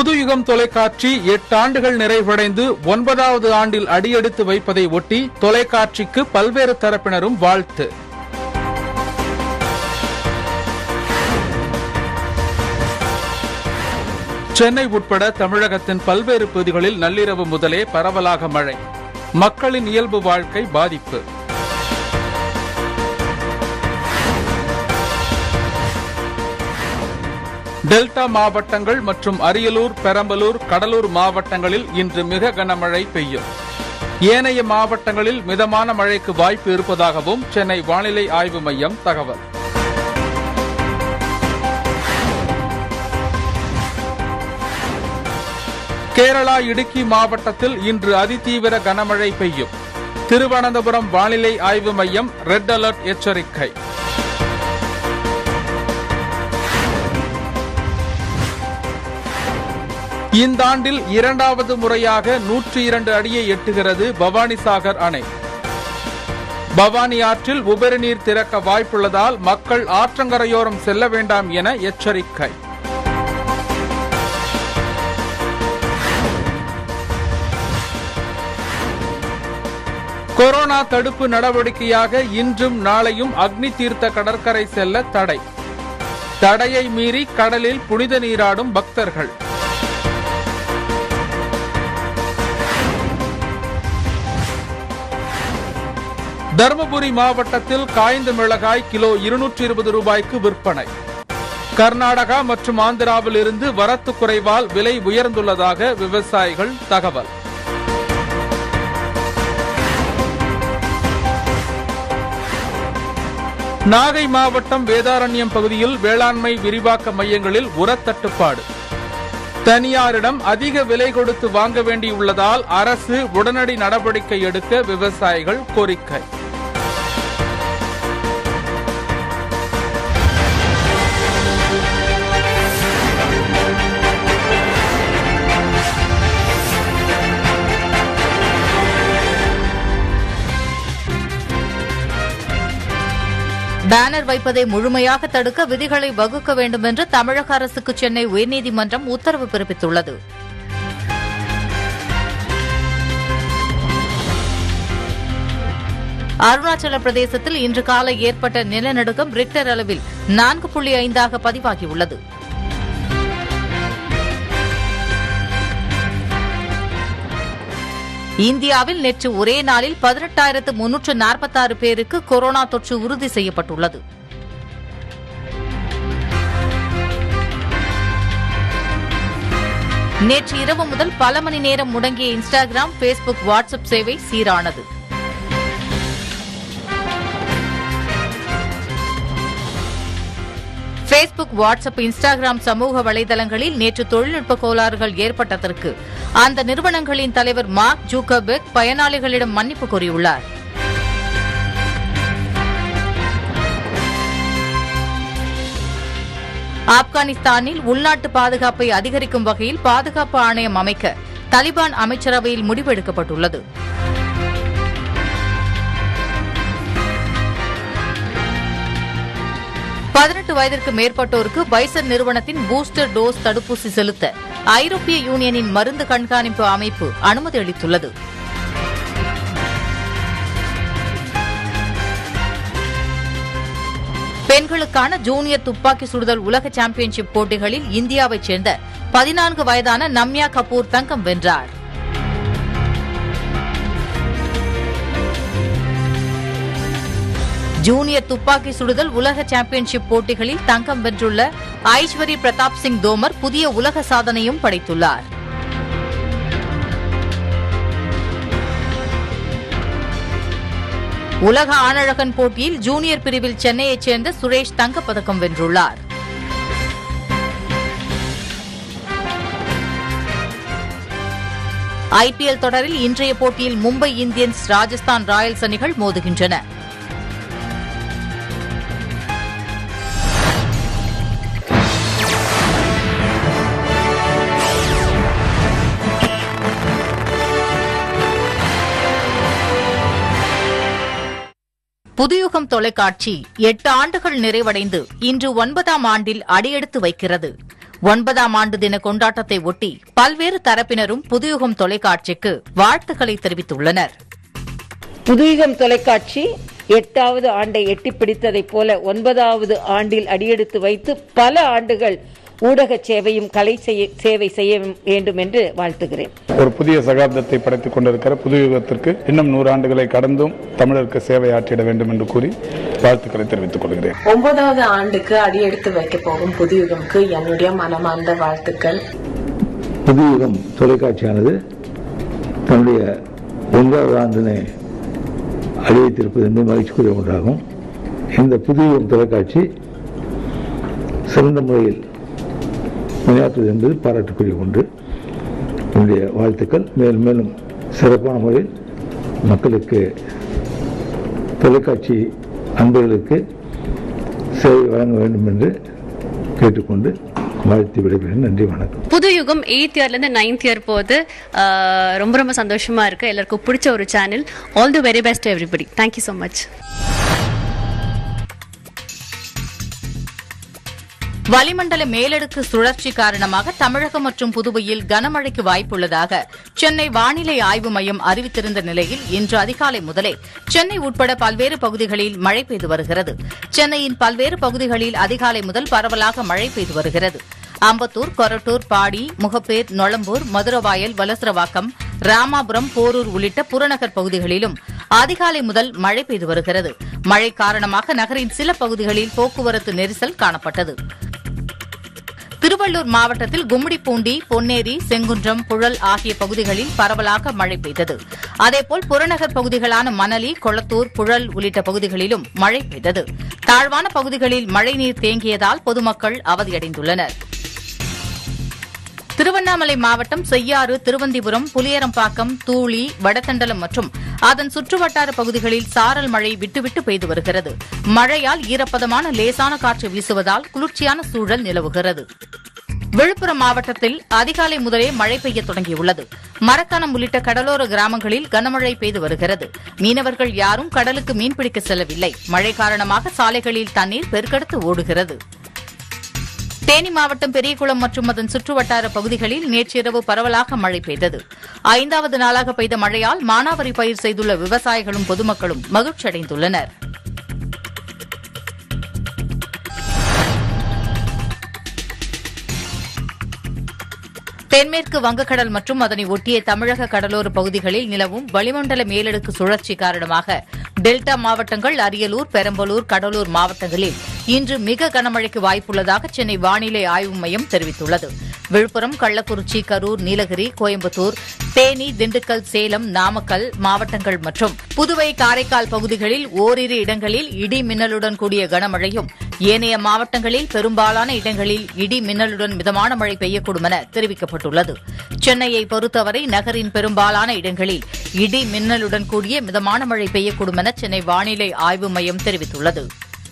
புதுயுகம் தொலைக்காட்சி எட்டு ஆண்டுகள் நிறைவடைந்து ஒன்பதாவது ஆண்டில் அடியெடுத்து வைப்பதை ஒட்டி தொலைக்காட்சிக்கு பல்வேறு தரப்பினரும் வாழ்த்து சென்னை உட்பட தமிழகத்தின் பல்வேறு பகுதிகளில் நள்ளிரவு முதலே பரவலாக மழை மக்களின் இயல்பு வாழ்க்கை பாதிப்பு டெல்டா மாவட்டங்கள் மற்றும் அரியலூர் பெரம்பலூர் கடலூர் மாவட்டங்களில் இன்று மிக கனமழை பெய்யும் ஏனைய மாவட்டங்களில் மிதமான மழைக்கு வாய்ப்பு இருப்பதாகவும் சென்னை வானிலை ஆய்வு மையம் தகவல் கேரளா இடுக்கி மாவட்டத்தில் இன்று அதிதீவிர கனமழை பெய்யும் திருவனந்தபுரம் வானிலை ஆய்வு மையம் ரெட் அலர்ட் எச்சரிக்கை இந்த ஆண்டில் இரண்டாவது முறையாக நூற்றி இரண்டு அடியை எட்டுகிறது பவானிசாகர் அணை பவானி ஆற்றில் உபரி நீர் திறக்க வாய்ப்புள்ளதால் மக்கள் ஆற்றங்கரையோரம் செல்ல வேண்டாம் என எச்சரிக்கை கொரோனா தடுப்பு நடவடிக்கையாக இன்றும் நாளையும் அக்னி தீர்த்த கடற்கரை செல்ல தடை தடையை மீறி கடலில் புனித நீராடும் பக்தர்கள் தருமபுரி மாவட்டத்தில் காய்ந்த மிளகாய் கிலோ இருநூற்றி இருபது ரூபாய்க்கு விற்பனை கர்நாடகா மற்றும் ஆந்திராவில் இருந்து வரத்து குறைவால் விலை உயர்ந்துள்ளதாக விவசாயிகள் தகவல் நாகை மாவட்டம் வேதாரண்யம் பகுதியில் வேளாண்மை விரிவாக்க மையங்களில் உரத்தட்டுப்பாடு தனியாரிடம் அதிக விலை கொடுத்து வாங்க வேண்டியுள்ளதால் அரசு உடனடி நடவடிக்கை எடுக்க விவசாயிகள் கோரிக்கை பேனர் வைப்பதை முழுமையாக தடுக்க விதிகளை வகுக்க வேண்டும் என்று தமிழக அரசுக்கு சென்னை உயர்நீதிமன்றம் உத்தரவு பிறப்பித்துள்ளது அருணாச்சல பிரதேசத்தில் இன்று காலை ஏற்பட்ட நிலநடுக்கம் ரிக்டர் அளவில் நான்கு புள்ளி ஐந்தாக பதிவாகியுள்ளது இந்தியாவில் நேற்று ஒரே நாளில் பதினெட்டாயிரத்து முன்னூற்று நாற்பத்தாறு பேருக்கு கொரோனா தொற்று உறுதி செய்யப்பட்டுள்ளது நேற்று இரவு முதல் பல மணி நேரம் முடங்கிய இன்ஸ்டாகிராம் பேஸ்புக் வாட்ஸ்அப் சேவை சீரானது பேஸ்புக் வாட்ஸ்அப் இன்ஸ்டாகிராம் சமூக வலைதளங்களில் நேற்று தொழில்நுட்ப கோளாறுகள் ஏற்பட்டதற்கு அந்த நிறுவனங்களின் தலைவர் மார்க் ஜூக்கர்பெர்க் பயனாளிகளிடம் மன்னிப்பு கோரியுள்ளார் ஆப்கானிஸ்தானில் உள்நாட்டு பாதுகாப்பை அதிகரிக்கும் வகையில் பாதுகாப்பு ஆணையம் அமைக்க தலிபான் அமைச்சரவையில் முடிவெடுக்கப்பட்டுள்ளது பதினெட்டு வயதிற்கு மேற்பட்டோருக்கு பைசர் நிறுவனத்தின் பூஸ்டர் டோஸ் தடுப்பூசி செலுத்த ஐரோப்பிய யூனியனின் மருந்து கண்காணிப்பு அமைப்பு அனுமதி அளித்துள்ளது பெண்களுக்கான ஜூனியர் துப்பாக்கி சுடுதல் உலக சாம்பியன்ஷிப் போட்டிகளில் இந்தியாவைச் சேர்ந்த பதினான்கு வயதான நம்யா கபூர் தங்கம் வென்றார் ஜூனியர் துப்பாக்கி சுடுதல் உலக சாம்பியன்ஷிப் போட்டிகளில் தங்கம் வென்றுள்ள ஐஸ்வரி பிரதாப் சிங் தோமர் புதிய உலக சாதனையும் படைத்துள்ளார் உலக ஆணழகன் போட்டியில் ஜூனியர் பிரிவில் சென்னையைச் சேர்ந்த சுரேஷ் தங்கப்பதக்கம் வென்றுள்ளார் ஐபிஎல் தொடரில் இன்றைய போட்டியில் மும்பை இந்தியன்ஸ் ராஜஸ்தான் ராயல்ஸ் அணிகள் மோதுகின்றன புதுயுகம் தொலைக்காட்சி எட்டு ஆண்டுகள் நிறைவடைந்து இன்று ஒன்பதாம் ஆண்டில் அடியெடுத்து வைக்கிறது ஒன்பதாம் ஆண்டு தின கொண்டாட்டத்தை ஒட்டி பல்வேறு தரப்பினரும் புதுயுகம் தொலைக்காட்சிக்கு வாழ்த்துக்களை தெரிவித்துள்ளனர் புதுயுகம் தொலைக்காட்சி எட்டாவது ஆண்டை எட்டி பிடித்ததைப் போல ஒன்பதாவது ஆண்டில் அடியெடுத்து வைத்து பல ஆண்டுகள் ஊடக சேவையும் கலை செய்ய சேவை செய்ய வேண்டும் என்று வாழ்த்துகிறேன் ஒரு புதிய சகாப்தத்தை படைத்துக் கொண்டிருக்கிற புது யுகத்திற்கு இன்னும் நூறு ஆண்டுகளை கடந்தும் தமிழருக்கு சேவை ஆற்றிட வேண்டும் என்று கூறி வாழ்த்துக்களை தெரிவித்துக் கொள்கிறேன் ஒன்பதாவது ஆண்டுக்கு அடியெடுத்து வைக்க போகும் புதுயுகம்க்கு என்னுடைய மனமார்ந்த வாழ்த்துக்கள் புதுயுகம் தொலைக்காட்சியானது தன்னுடைய ஒன்பதாவது ஆண்டினை அடிவைத்திருப்பது என்பது மகிழ்ச்சிக்குரிய ஒன்றாகும் இந்த புதுயுகம் தொலைக்காட்சி சிறந்த முறையில் பணியாற்றுவது என்பது பாராட்டுக்குரிய ஒன்று என்னுடைய வாழ்த்துக்கள் மேலும் மேலும் சிறப்பான முறையில் மக்களுக்கு தொலைக்காட்சி அன்பர்களுக்கு சேவை வழங்க வேண்டும் என்று கேட்டுக்கொண்டு வாழ்த்து விடைபெறுகிறேன் நன்றி வணக்கம் புது யுகம் எயித் இயர்லேருந்து நைன்த் இயர் போகுது ஆஹ் ரொம்ப ரொம்ப சந்தோஷமா இருக்கு எல்லாருக்கும் பிடிச்ச ஒரு channel all the very best everybody thank you so much வளிமண்டல மேலடுக்கு சுழற்சி காரணமாக தமிழகம் மற்றும் புதுவையில் கனமழைக்கு வாய்ப்புள்ளதாக சென்னை வானிலை ஆய்வு மையம் அறிவித்திருந்த நிலையில் இன்று அதிகாலை முதலே சென்னை உட்பட பல்வேறு பகுதிகளில் மழை பெய்து வருகிறது சென்னையின் பல்வேறு பகுதிகளில் அதிகாலை முதல் பரவலாக மழை பெய்து வருகிறது அம்பத்தூர் கொரட்டூர் பாடி முகப்பேர் நொளம்பூர் மதுரவாயல் வலசரவாக்கம் ராமாபுரம் போரூர் உள்ளிட்ட புறநகர் பகுதிகளிலும் அதிகாலை முதல் மழை பெய்து வருகிறது மழை காரணமாக நகரின் சில பகுதிகளில் போக்குவரத்து நெரிசல் காணப்பட்டது திருவள்ளூர் மாவட்டத்தில் கும்மிடிப்பூண்டி பொன்னேரி செங்குன்றம் புழல் ஆகிய பகுதிகளில் பரவலாக மழை பெய்தது அதேபோல் புறநகர் பகுதிகளான மணலி கொளத்தூர் புழல் உள்ளிட்ட பகுதிகளிலும் மழை பெய்தது தாழ்வான பகுதிகளில் மழைநீர் தேங்கியதால் பொதுமக்கள் அவதியடைந்துள்ளனர் திருவண்ணாமலை மாவட்டம் செய்யாறு திருவந்திபுரம் புலியரம்பாக்கம் தூளி வடதண்டலம் மற்றும் அதன் சுற்றுவட்டார பகுதிகளில் சாரல் மழை விட்டுவிட்டு பெய்து வருகிறது மழையால் ஈரப்பதமான லேசான காற்று வீசுவதால் குளிர்ச்சியான சூழல் நிலவுகிறது விழுப்புரம் மாவட்டத்தில் அதிகாலை முதலே மழை பெய்ய தொடங்கியுள்ளது மரக்காணம் உள்ளிட்ட கடலோர கிராமங்களில் கனமழை பெய்து வருகிறது மீனவர்கள் யாரும் கடலுக்கு மீன்பிடிக்க செல்லவில்லை மழை காரணமாக சாலைகளில் தண்ணீர் பெருக்கெடுத்து ஓடுகிறது தேனி மாவட்டம் பெரியகுளம் மற்றும் அதன் சுற்றுவட்டார பகுதிகளில் நேற்றிரவு பரவலாக மழை பெய்தது ஐந்தாவது நாளாக பெய்த மழையால் மானாவரி பயிர் செய்துள்ள விவசாயிகளும் பொதுமக்களும் மகிழ்ச்சியடைந்துள்ளனர் தென்மேற்கு வங்கக்கடல் மற்றும் அதனை ஒட்டிய தமிழக கடலோர பகுதிகளில் நிலவும் வளிமண்டல மேலடுக்கு சுழற்சி காரணமாக டெல்டா மாவட்டங்கள் அரியலூர் பெரம்பலூர் கடலூர் மாவட்டங்களில் இன்று மிக கனமழைக்கு வாய்ப்புள்ளதாக சென்னை வானிலை ஆய்வு மையம் தெரிவித்துள்ளது விழுப்புரம் கள்ளக்குறிச்சி கரூர் நீலகிரி கோயம்புத்தூர் தேனி திண்டுக்கல் சேலம் நாமக்கல் மாவட்டங்கள் மற்றும் புதுவை காரைக்கால் பகுதிகளில் ஓரிரு இடங்களில் இடி மின்னலுடன் கூடிய கனமழையும் ஏனைய மாவட்டங்களில் பெரும்பாலான இடங்களில் இடி மின்னலுடன் மிதமான மழை பெய்யக்கூடும் என தெரிவிக்கப்பட்டுள்ளது சென்னையை பொறுத்தவரை நகரின் பெரும்பாலான இடங்களில் இடி மின்னலுடன் கூடிய மிதமான மழை பெய்யக்கூடும் என சென்னை வானிலை ஆய்வு மையம் தெரிவித்துள்ளது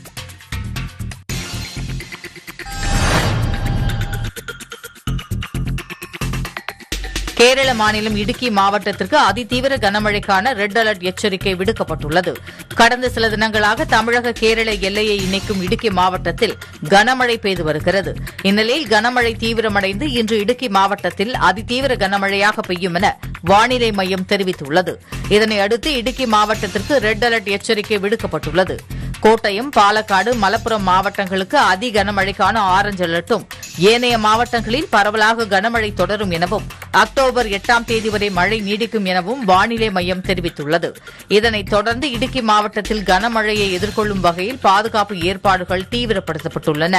கேரள மாநிலம் இடுக்கி மாவட்டத்திற்கு அதிதீவிர கனமழைக்கான ரெட் அலர்ட் எச்சரிக்கை விடுக்கப்பட்டுள்ளது கடந்த சில தினங்களாக தமிழக கேரள எல்லையை இணைக்கும் இடுக்கி மாவட்டத்தில் கனமழை பெய்து வருகிறது இந்நிலையில் கனமழை தீவிரமடைந்து இன்று இடுக்கி மாவட்டத்தில் அதிதீவிர கனமழையாக பெய்யும் என வானிலை மையம் தெரிவித்துள்ளது இதனை அடுத்து இடுக்கி மாவட்டத்திற்கு ரெட் அலர்ட் எச்சரிக்கை விடுக்கப்பட்டுள்ளது கோட்டயம் பாலக்காடு மலப்புரம் மாவட்டங்களுக்கு அதி கனமழைக்கான ஆரஞ்சு அலர்ட்டும் ஏனைய மாவட்டங்களில் பரவலாக கனமழை தொடரும் எனவும் அக்டோபர் எட்டாம் தேதி வரை மழை நீடிக்கும் எனவும் வானிலை மையம் தெரிவித்துள்ளது இதனைத் தொடர்ந்து இடுக்கி மாவட்டத்தில் கனமழையை எதிர்கொள்ளும் வகையில் பாதுகாப்பு ஏற்பாடுகள் தீவிரப்படுத்தப்பட்டுள்ளன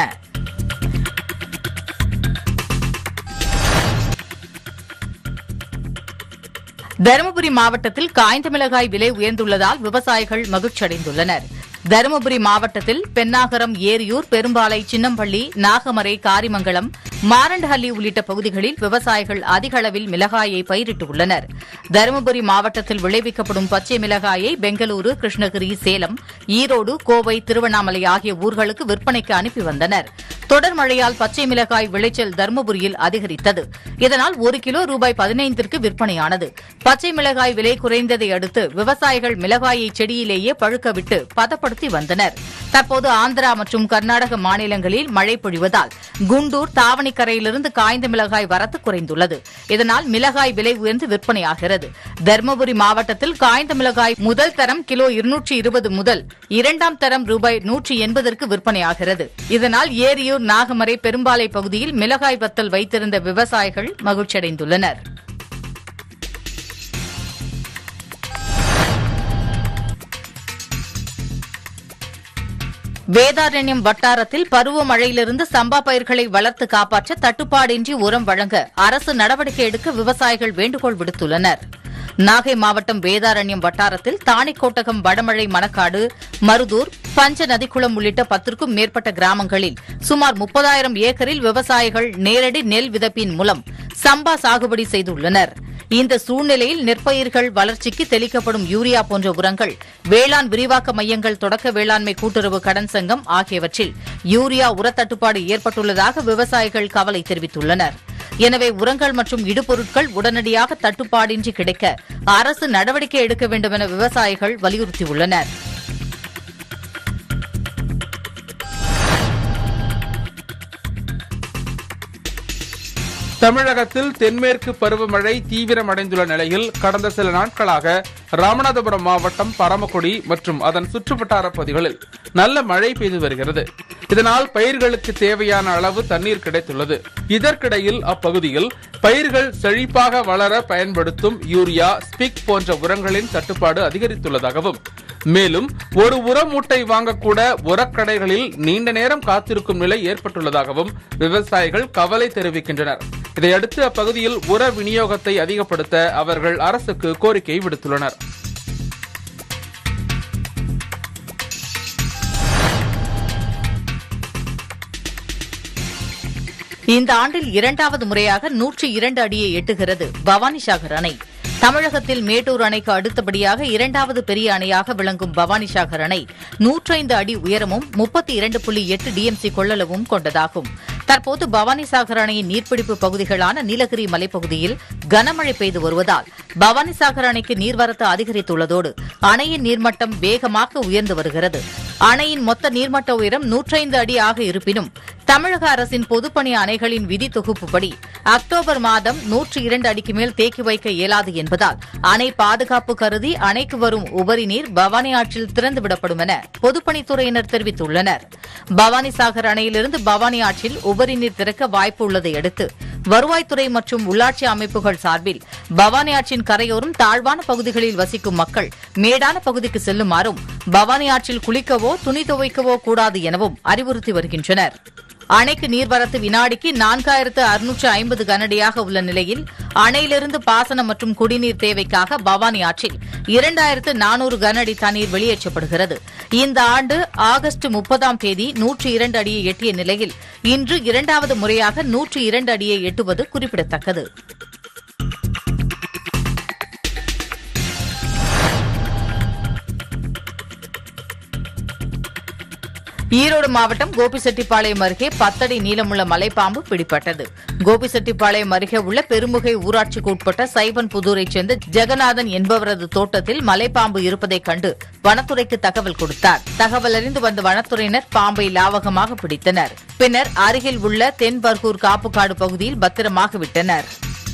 தருமபுரி மாவட்டத்தில் காய்ந்த மிளகாய் விலை உயர்ந்துள்ளதால் விவசாயிகள் மகிழ்ச்சியடைந்துள்ளனர் தருமபுரி மாவட்டத்தில் பென்னாகரம் ஏரியூர் பெரும்பாலை சின்னம்பள்ளி நாகமரை காரிமங்கலம் மாரண்டஹள்ளி உள்ளிட்ட பகுதிகளில் விவசாயிகள் அதிக அளவில் மிளகாயை பயிரிட்டுள்ளனர் தருமபுரி மாவட்டத்தில் விளைவிக்கப்படும் பச்சை மிளகாயை பெங்களூரு கிருஷ்ணகிரி சேலம் ஈரோடு கோவை திருவண்ணாமலை ஆகிய ஊர்களுக்கு விற்பனைக்கு அனுப்பி வந்தனர் தொடர் மழையால் பச்சை மிளகாய் விளைச்சல் தருமபுரியில் அதிகரித்தது இதனால் ஒரு கிலோ ரூபாய் பதினைந்திற்கு விற்பனையானது பச்சை மிளகாய் விலை குறைந்ததை அடுத்து விவசாயிகள் மிளகாயை செடியிலேயே பழுக்க விட்டு பதப்படுத்தி வந்தனர் தற்போது ஆந்திரா மற்றும் கர்நாடக மாநிலங்களில் மழை பொழிவதால் குண்டூர் தாவணி ஏணிக்கரையிலிருந்து காய்ந்த மிளகாய் வரத்து குறைந்துள்ளது இதனால் மிளகாய் விலை உயர்ந்து விற்பனையாகிறது தருமபுரி மாவட்டத்தில் காய்ந்த மிளகாய் முதல் தரம் கிலோ இருநூற்றி இருபது முதல் இரண்டாம் தரம் ரூபாய் நூற்றி எண்பதற்கு விற்பனையாகிறது இதனால் ஏரியூர் நாகமரை பெரும்பாலை பகுதியில் மிளகாய் வத்தல் வைத்திருந்த விவசாயிகள் மகிழ்ச்சியடைந்துள்ளனர் வேதாரண்யம் வட்டாரத்தில் பருவமழையிலிருந்து சம்பா பயிர்களை வளர்த்து காப்பாற்ற தட்டுப்பாடின்றி உரம் வழங்க அரசு நடவடிக்கை எடுக்க விவசாயிகள் வேண்டுகோள் விடுத்துள்ளனர் நாகை மாவட்டம் வேதாரண்யம் வட்டாரத்தில் தாணிக்கோட்டகம் வடமழை மணக்காடு மருதூர் பஞ்ச நதிக்குளம் உள்ளிட்ட பத்திற்கும் மேற்பட்ட கிராமங்களில் சுமார் முப்பதாயிரம் ஏக்கரில் விவசாயிகள் நேரடி நெல் விதப்பின் மூலம் சம்பா சாகுபடி செய்துள்ளனர் இந்த சூழ்நிலையில் நெற்பயிர்கள் வளர்ச்சிக்கு தெளிக்கப்படும் யூரியா போன்ற உரங்கள் வேளாண் விரிவாக்க மையங்கள் தொடக்க வேளாண்மை கூட்டுறவு கடன் சங்கம் ஆகியவற்றில் யூரியா உரத்தட்டுப்பாடு ஏற்பட்டுள்ளதாக விவசாயிகள் கவலை தெரிவித்துள்ளனர் எனவே உரங்கள் மற்றும் இடுபொருட்கள் உடனடியாக தட்டுப்பாடின்றி கிடைக்க அரசு நடவடிக்கை எடுக்க வேண்டும் என விவசாயிகள் வலியுறுத்தியுள்ளனா் தமிழகத்தில் தென்மேற்கு பருவமழை தீவிரமடைந்துள்ள நிலையில் கடந்த சில நாட்களாக ராமநாதபுரம் மாவட்டம் பரமக்குடி மற்றும் அதன் சுற்றுவட்டார பகுதிகளில் நல்ல மழை பெய்து வருகிறது இதனால் பயிர்களுக்கு தேவையான அளவு தண்ணீர் கிடைத்துள்ளது இதற்கிடையில் அப்பகுதியில் பயிர்கள் செழிப்பாக வளர பயன்படுத்தும் யூரியா ஸ்பிக் போன்ற உரங்களின் தட்டுப்பாடு அதிகரித்துள்ளதாகவும் மேலும் ஒரு உர மூட்டை வாங்கக்கூட உரக்கடைகளில் நீண்ட நேரம் காத்திருக்கும் நிலை ஏற்பட்டுள்ளதாகவும் விவசாயிகள் கவலை தெரிவிக்கின்றனர் இதையடுத்து அப்பகுதியில் உர விநியோகத்தை அதிகப்படுத்த அவர்கள் அரசுக்கு கோரிக்கை விடுத்துள்ளனர் இந்த ஆண்டில் இரண்டாவது முறையாக நூற்றி இரண்டு அடியை எட்டுகிறது பவானிசாகர் அணை தமிழகத்தில் மேட்டூர் அணைக்கு அடுத்தபடியாக இரண்டாவது பெரிய அணையாக விளங்கும் பவானிசாகர் அணை நூற்றைந்து அடி உயரமும் முப்பத்தி இரண்டு புள்ளி எட்டு டிஎம்சி கொள்ளளவும் கொண்டதாகும் தற்போது பவானிசாகர் அணையின் நீர்பிடிப்பு பகுதிகளான நீலகிரி மலைப்பகுதியில் கனமழை பெய்து வருவதால் பவானிசாகர் அணைக்கு நீர்வரத்து அதிகரித்துள்ளதோடு அணையின் நீர்மட்டம் வேகமாக உயர்ந்து வருகிறது அணையின் மொத்த நீர்மட்ட உயரம் நூற்றைந்து அடி ஆக இருப்பினும் தமிழக அரசின் பொதுப்பணி அணைகளின் விதி தொகுப்புப்படி அக்டோபர் மாதம் நூற்றி இரண்டு அடிக்கு மேல் தேக்கி வைக்க இயலாது என்பதால் அணை பாதுகாப்பு கருதி அணைக்கு வரும் உபரி நீர் பவானி ஆற்றில் திறந்துவிடப்படும் என பொதுப்பணித்துறையினர் தெரிவித்துள்ளனர் பவானி சாகர் அணையிலிருந்து பவானி ஆற்றில் உபரி நீர் திறக்க வாய்ப்பு உள்ளதை அடுத்து வருவாய்த்துறை மற்றும் உள்ளாட்சி அமைப்புகள் சார்பில் பவானி ஆற்றின் கரையோரம் தாழ்வான பகுதிகளில் வசிக்கும் மக்கள் மேடான பகுதிக்கு செல்லுமாறும் பவானி ஆற்றில் குளிக்கவோ துணி துவைக்கவோ கூடாது எனவும் அறிவுறுத்தி வருகின்றனர் அணைக்கு நீர்வரத்து வினாடிக்கு நான்காயிரத்து அறுநூற்று ஐம்பது கனடியாக உள்ள நிலையில் அணையிலிருந்து பாசனம் மற்றும் குடிநீர் தேவைக்காக பவானி ஆற்றில் இரண்டாயிரத்து நானூறு கனஅடி தண்ணீர் வெளியேற்றப்படுகிறது இந்த ஆண்டு ஆகஸ்ட் முப்பதாம் தேதி நூற்று இரண்டு அடியை எட்டிய நிலையில் இன்று இரண்டாவது முறையாக நூற்று இரண்டு அடியை எட்டுவது குறிப்பிடத்தக்கது ஈரோடு மாவட்டம் கோபிசெட்டிப்பாளையம் அருகே பத்தடி நீளமுள்ள மலைப்பாம்பு பிடிபட்டது கோபிசெட்டிப்பாளையம் அருகே உள்ள பெருமுகை ஊராட்சிக்கு உட்பட்ட சைவன் புதூரைச் சேர்ந்த ஜெகநாதன் என்பவரது தோட்டத்தில் மலைப்பாம்பு இருப்பதைக் கண்டு வனத்துறைக்கு தகவல் கொடுத்தார் தகவல் அறிந்து வந்த வனத்துறையினர் பாம்பை லாவகமாக பிடித்தனர் பின்னர் அருகில் உள்ள தென்பர்கூர் காப்புக்காடு பகுதியில் பத்திரமாக விட்டனர்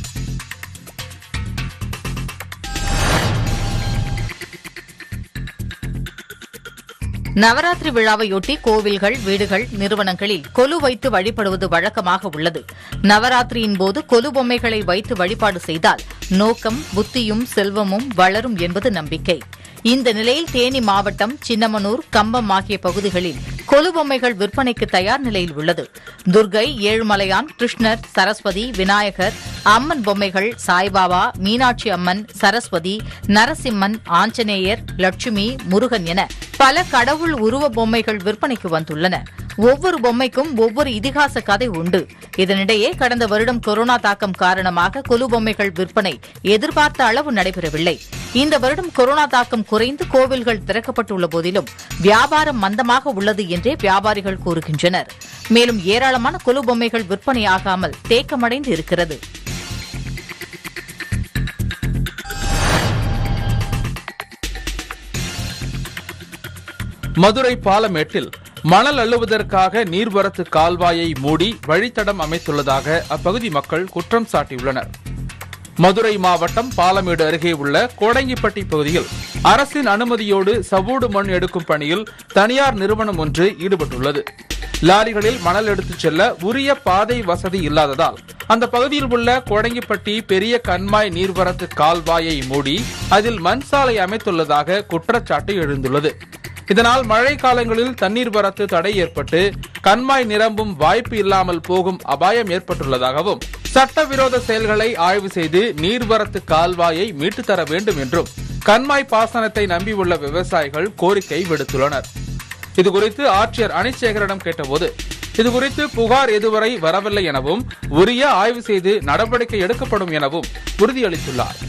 நவராத்திரி விழாவையொட்டி கோவில்கள் வீடுகள் நிறுவனங்களில் கொலு வைத்து வழிபடுவது வழக்கமாக உள்ளது நவராத்திரியின் போது கொலு பொம்மைகளை வைத்து வழிபாடு செய்தால் நோக்கம் புத்தியும் செல்வமும் வளரும் என்பது நம்பிக்கை இந்த நிலையில் தேனி மாவட்டம் சின்னமனூர் கம்பம் ஆகிய பகுதிகளில் கொலு பொம்மைகள் விற்பனைக்கு தயார் நிலையில் உள்ளது துர்கை ஏழுமலையான் கிருஷ்ணர் சரஸ்வதி விநாயகர் அம்மன் பொம்மைகள் சாய்பாபா மீனாட்சி அம்மன் சரஸ்வதி நரசிம்மன் ஆஞ்சநேயர் லட்சுமி முருகன் என பல கடவுள் உருவ பொம்மைகள் விற்பனைக்கு வந்துள்ளன ஒவ்வொரு பொம்மைக்கும் ஒவ்வொரு இதிகாச கதை உண்டு இதனிடையே கடந்த வருடம் கொரோனா தாக்கம் காரணமாக கொலு பொம்மைகள் விற்பனை எதிர்பார்த்த அளவு நடைபெறவில்லை இந்த வருடம் கொரோனா தாக்கம் குறைந்து கோவில்கள் திறக்கப்பட்டுள்ள போதிலும் வியாபாரம் மந்தமாக உள்ளது என்றே வியாபாரிகள் கூறுகின்றனர் மேலும் ஏராளமான கொலு பொம்மைகள் விற்பனையாகாமல் தேக்கமடைந்து இருக்கிறது மதுரை பாலமேட்டில் மணல் அள்ளுவதற்காக நீர்வரத்து கால்வாயை மூடி வழித்தடம் அமைத்துள்ளதாக அப்பகுதி மக்கள் குற்றம் சாட்டியுள்ளனர் மதுரை மாவட்டம் பாலமேடு அருகே உள்ள கோடங்கிப்பட்டி பகுதியில் அரசின் அனுமதியோடு சவ்வூடு மண் எடுக்கும் பணியில் தனியார் நிறுவனம் ஒன்று ஈடுபட்டுள்ளது லாரிகளில் மணல் எடுத்துச் செல்ல உரிய பாதை வசதி இல்லாததால் அந்த பகுதியில் உள்ள கோடங்கிப்பட்டி பெரிய கண்மாய் நீர்வரத்து கால்வாயை மூடி அதில் மண் சாலை அமைத்துள்ளதாக குற்றச்சாட்டு எழுந்துள்ளது இதனால் மழை காலங்களில் தண்ணீர் வரத்து தடை ஏற்பட்டு கண்மாய் நிரம்பும் வாய்ப்பு இல்லாமல் போகும் அபாயம் ஏற்பட்டுள்ளதாகவும் சட்டவிரோத செயல்களை ஆய்வு செய்து நீர்வரத்து கால்வாயை மீட்டுத் தர வேண்டும் என்றும் கண்மாய் பாசனத்தை நம்பியுள்ள விவசாயிகள் கோரிக்கை விடுத்துள்ளனர் இதுகுறித்து ஆட்சியர் அனிச்சேகரிடம் கேட்டபோது இதுகுறித்து புகார் எதுவரை வரவில்லை எனவும் உரிய ஆய்வு செய்து நடவடிக்கை எடுக்கப்படும் எனவும் உறுதியளித்துள்ளார்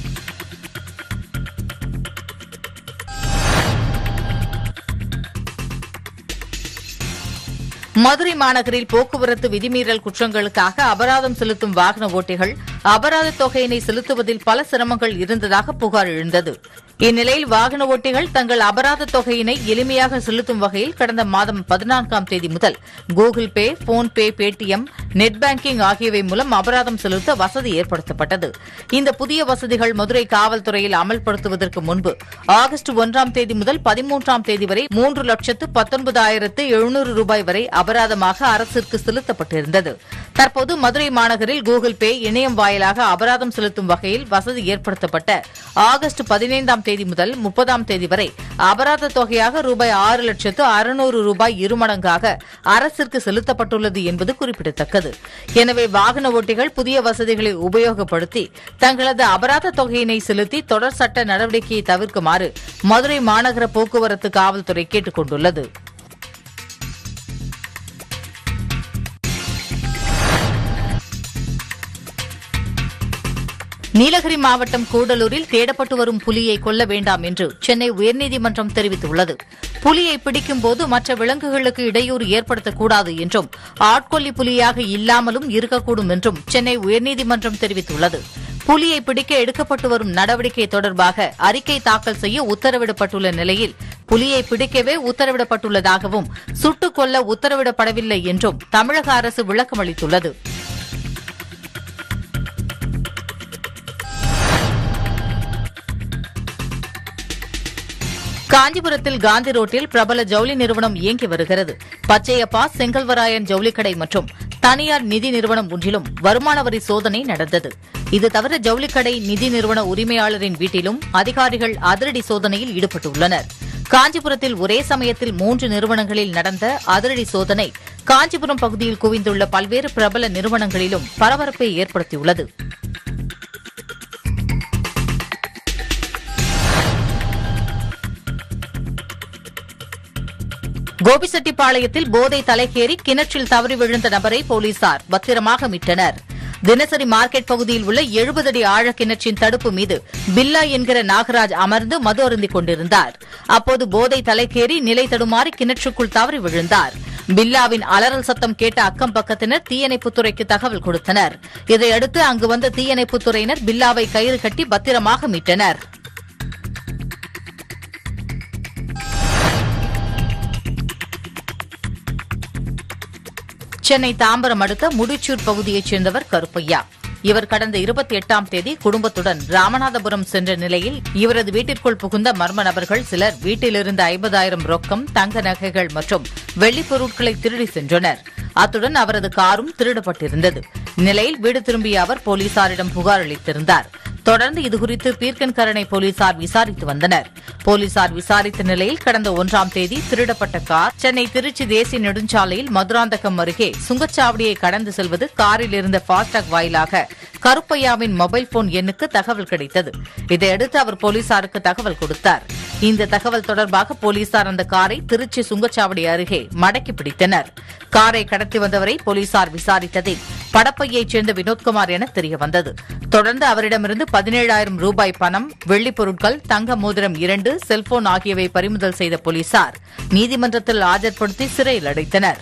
மதுரை மாநகரில் போக்குவரத்து விதிமீறல் குற்றங்களுக்காக அபராதம் செலுத்தும் வாகன ஓட்டிகள் அபராத தொகையினை செலுத்துவதில் பல சிரமங்கள் இருந்ததாக புகார் எழுந்தது இந்நிலையில் வாகன ஓட்டிகள் தங்கள் அபராத தொகையினை எளிமையாக செலுத்தும் வகையில் கடந்த மாதம் பதினான்காம் தேதி முதல் Google Pay PhonePe Paytm net banking ஆகியவை மூலம் அபராதம் செலுத்த வசதி ஏற்படுத்தப்பட்டது இந்த புதிய வசதிகள் மதுரை காவல்துறையில் அமல்படுத்துவதற்கு முன்பு ஆகஸ்ட் ஒன்றாம் தேதி முதல் பதிமூன்றாம் தேதி வரை மூன்று லட்சத்து பத்தொன்பதாயிரத்து எழுநூறு ரூபாய் வரை அபராதமாக அரசிற்கு செலுத்தப்பட்டிருந்தது தற்போது மதுரை மாநகரில் கூகுள் பே இணையம் வாயிலாக அபராதம் செலுத்தும் வகையில் வசதி ஏற்படுத்தப்பட்ட ஆகஸ்ட் பதினைந்தாம் தேதி முதல் முப்பதாம் தேதி வரை அபராத தொகையாக ரூபாய் ஆறு லட்சத்து அறுநூறு ரூபாய் இருமடங்காக அரசிற்கு செலுத்தப்பட்டுள்ளது என்பது குறிப்பிடத்தக்கது எனவே வாகன ஓட்டிகள் புதிய வசதிகளை உபயோகப்படுத்தி தங்களது அபராத தொகையினை செலுத்தி தொடர் சட்ட நடவடிக்கையை தவிர்க்குமாறு மதுரை மாநகர போக்குவரத்து காவல்துறை கேட்டுக் கொண்டுள்ளது நீலகிரி மாவட்டம் கூடலூரில் தேடப்பட்டு வரும் புலியை கொல்ல வேண்டாம் என்று சென்னை உயர்நீதிமன்றம் தெரிவித்துள்ளது புலியை பிடிக்கும்போது மற்ற விலங்குகளுக்கு இடையூறு ஏற்படுத்தக்கூடாது என்றும் ஆட்கொல்லி புலியாக இல்லாமலும் இருக்கக்கூடும் என்றும் சென்னை உயர்நீதிமன்றம் தெரிவித்துள்ளது புலியை பிடிக்க எடுக்கப்பட்டு வரும் நடவடிக்கை தொடர்பாக அறிக்கை தாக்கல் செய்ய உத்தரவிடப்பட்டுள்ள நிலையில் புலியை பிடிக்கவே உத்தரவிடப்பட்டுள்ளதாகவும் சுட்டுக் கொல்ல உத்தரவிடப்படவில்லை என்றும் தமிழக அரசு விளக்கமளித்துள்ளது காஞ்சிபுரத்தில் காந்தி ரோட்டில் பிரபல ஜவுளி நிறுவனம் இயங்கி வருகிறது பச்சையப்பா செங்கல்வராயன் ஜவுளிக்கடை மற்றும் தனியார் நிதி நிறுவனம் ஒன்றிலும் வருமான வரி சோதனை நடந்தது இது தவிர ஜவுளிக்கடை நிதி நிறுவன உரிமையாளரின் வீட்டிலும் அதிகாரிகள் அதிரடி சோதனையில் ஈடுபட்டுள்ளனர் காஞ்சிபுரத்தில் ஒரே சமயத்தில் மூன்று நிறுவனங்களில் நடந்த அதிரடி சோதனை காஞ்சிபுரம் பகுதியில் குவிந்துள்ள பல்வேறு பிரபல நிறுவனங்களிலும் பரபரப்பை ஏற்படுத்தியுள்ளது கோபிச்செட்டிப்பாளையத்தில் போதை தலைக்கேறி கிணற்றில் தவறி விழுந்த நபரை போலீசார் பத்திரமாக மீட்டனர் தினசரி மார்க்கெட் பகுதியில் உள்ள எழுபது அடி ஆழ கிணற்றின் தடுப்பு மீது பில்லா என்கிற நாகராஜ் அமர்ந்து மது அருந்திக் கொண்டிருந்தார் அப்போது போதை தலைக்கேறி நிலை தடுமாறி கிணற்றுக்குள் தவறி விழுந்தார் பில்லாவின் அலறல் சத்தம் கேட்ட அக்கம் பக்கத்தினர் தீயணைப்புத்துறைக்கு தகவல் கொடுத்தனர் இதையடுத்து அங்கு வந்த தீயணைப்புத்துறையினர் பில்லாவை கயிறு கட்டி பத்திரமாக மீட்டனர் சென்னை தாம்பரம் அடுத்த முடிச்சூர் பகுதியைச் சேர்ந்தவர் கருப்பையா இவர் கடந்த இருபத்தி எட்டாம் தேதி குடும்பத்துடன் ராமநாதபுரம் சென்ற நிலையில் இவரது வீட்டிற்குள் புகுந்த மர்ம நபர்கள் சிலர் வீட்டிலிருந்த ஐம்பதாயிரம் ரொக்கம் தங்க நகைகள் மற்றும் வெள்ளிப் பொருட்களை திருடி சென்றனர் அத்துடன் அவரது காரும் திருடப்பட்டிருந்தது நிலையில் வீடு திரும்பிய அவர் போலீசாரிடம் புகார் அளித்திருந்தார் தொடர்ந்து இதுகுறித்து பீர்க்கன்கரணை போலீசார் விசாரித்து வந்தனர் போலீசார் விசாரித்த நிலையில் கடந்த ஒன்றாம் தேதி திருடப்பட்ட கார் சென்னை திருச்சி தேசிய நெடுஞ்சாலையில் மதுராந்தகம் அருகே சுங்கச்சாவடியை கடந்து செல்வது காரில் இருந்த ஃபாஸ்டாக் வாயிலாக கருப்பையாவின் மொபைல் போன் எண்ணுக்கு தகவல் கிடைத்தது இதையடுத்து அவர் போலீசாருக்கு தகவல் கொடுத்தார் இந்த தகவல் தொடர்பாக போலீசார் அந்த காரை திருச்சி சுங்கச்சாவடி அருகே மடக்கி பிடித்தனர் காரை கடத்தி வந்தவரை போலீசார் விசாரித்ததில் படப்பையைச் சேர்ந்த வினோத்குமார் என தெரியவந்தது தொடர்ந்து அவரிடமிருந்து பதினேழாயிரம் ரூபாய் பணம் வெள்ளிப் பொருட்கள் தங்க மோதிரம் இரண்டு செல்போன் ஆகியவை பறிமுதல் செய்த போலீசார் நீதிமன்றத்தில் ஆஜர்படுத்தி சிறையில் அடைத்தனர்